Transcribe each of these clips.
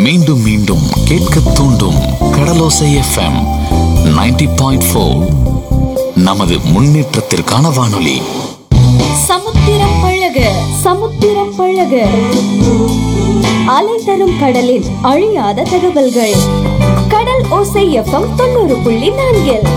மீண்டும் மீண்டும் கேட்க தூண்டும் கடலோசை எஃப்எம் 90.4 பாயிண்ட் நமது முன்னேற்றத்திற்கான வானொலி சமுத்திரம் பழக சமுத்திரம் பழக அலை தரும் கடலின் அழியாத தகவல்கள் கடல் ஓசை எஃப்எம் தொண்ணூறு புள்ளி நான்கில்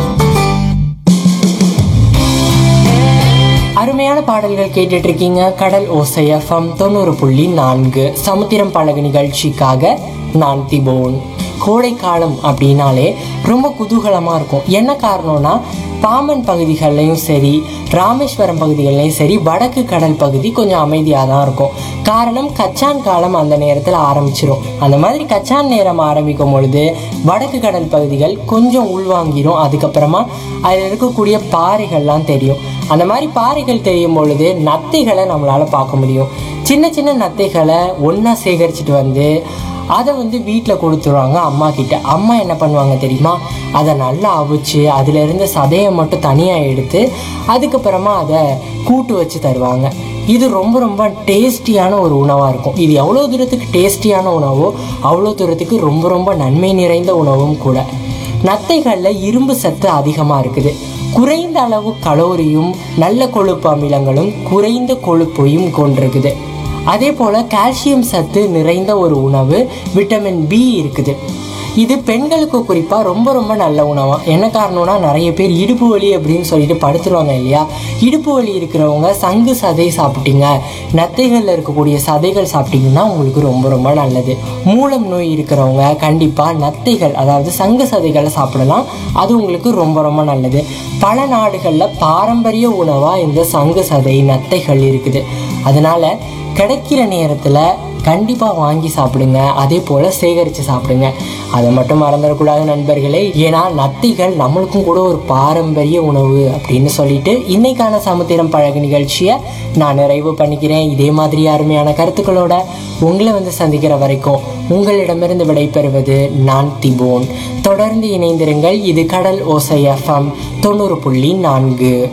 அருமையான பாடல்கள் கேட்டுட்டு இருக்கீங்க கடல் ஓசை எஃப்எம் தொண்ணூறு புள்ளி நான்கு சமுத்திரம் பழகு நிகழ்ச்சிக்காக நான் திபோன் கோடை காலம் அப்படின்னாலே ரொம்ப குதூகலமாக இருக்கும் என்ன காரணம்னா பாம்பன் பகுதிகள்லையும் சரி ராமேஸ்வரம் பகுதிகள்லையும் சரி வடக்கு கடல் பகுதி கொஞ்சம் அமைதியாக தான் இருக்கும் காரணம் கச்சான் காலம் அந்த நேரத்தில் ஆரம்பிச்சிரும் அந்த மாதிரி கச்சான் நேரம் ஆரம்பிக்கும் பொழுது வடக்கு கடல் பகுதிகள் கொஞ்சம் உள்வாங்கிரும் அதுக்கப்புறமா அதில் இருக்கக்கூடிய பாறைகள்லாம் தெரியும் அந்த மாதிரி பாறைகள் தெரியும் பொழுது நத்தைகளை நம்மளால் பார்க்க முடியும் சின்ன சின்ன நத்தைகளை ஒன்றா சேகரிச்சுட்டு வந்து அதை வந்து வீட்டில் கொடுத்துருவாங்க அம்மா கிட்ட அம்மா என்ன பண்ணுவாங்க தெரியுமா அதை நல்லா அவிச்சு அதில் இருந்த சதையை மட்டும் தனியாக எடுத்து அதுக்கப்புறமா அதை கூட்டு வச்சு தருவாங்க இது ரொம்ப ரொம்ப டேஸ்டியான ஒரு உணவாக இருக்கும் இது எவ்வளோ தூரத்துக்கு டேஸ்டியான உணவோ அவ்வளோ தூரத்துக்கு ரொம்ப ரொம்ப நன்மை நிறைந்த உணவும் கூட நத்தைகளில் இரும்பு சத்து அதிகமாக இருக்குது குறைந்த அளவு கலோரியும் நல்ல கொழுப்பு அமிலங்களும் குறைந்த கொழுப்பையும் கொண்டிருக்குது அதே போல் கால்சியம் சத்து நிறைந்த ஒரு உணவு விட்டமின் பி இருக்குது இது பெண்களுக்கு குறிப்பாக ரொம்ப ரொம்ப நல்ல உணவாக என்ன காரணம்னா நிறைய பேர் இடுப்பு வலி அப்படின்னு சொல்லிட்டு படுத்துருவாங்க இல்லையா இடுப்பு வலி இருக்கிறவங்க சங்கு சதை சாப்பிட்டீங்க நத்தைகளில் இருக்கக்கூடிய சதைகள் சாப்பிட்டீங்கன்னா உங்களுக்கு ரொம்ப ரொம்ப நல்லது மூலம் நோய் இருக்கிறவங்க கண்டிப்பாக நத்தைகள் அதாவது சங்கு சதைகளை சாப்பிடலாம் அது உங்களுக்கு ரொம்ப ரொம்ப நல்லது பல நாடுகளில் பாரம்பரிய உணவாக இந்த சங்கு சதை நத்தைகள் இருக்குது அதனால கிடைக்கிற நேரத்தில் கண்டிப்பாக வாங்கி சாப்பிடுங்க அதே போல் சேகரித்து சாப்பிடுங்க அதை மட்டும் மறந்துடக்கூடாது நண்பர்களே ஏன்னா நத்திகள் நம்மளுக்கும் கூட ஒரு பாரம்பரிய உணவு அப்படின்னு சொல்லிட்டு இன்னைக்கான சமுத்திரம் பழகு நிகழ்ச்சியை நான் நிறைவு பண்ணிக்கிறேன் இதே மாதிரி அருமையான கருத்துக்களோட உங்களை வந்து சந்திக்கிற வரைக்கும் உங்களிடமிருந்து விடைபெறுவது நான் திபோன் தொடர்ந்து இணைந்திருங்கள் இது கடல் ஓசை எஃப்எம் தொண்ணூறு புள்ளி நான்கு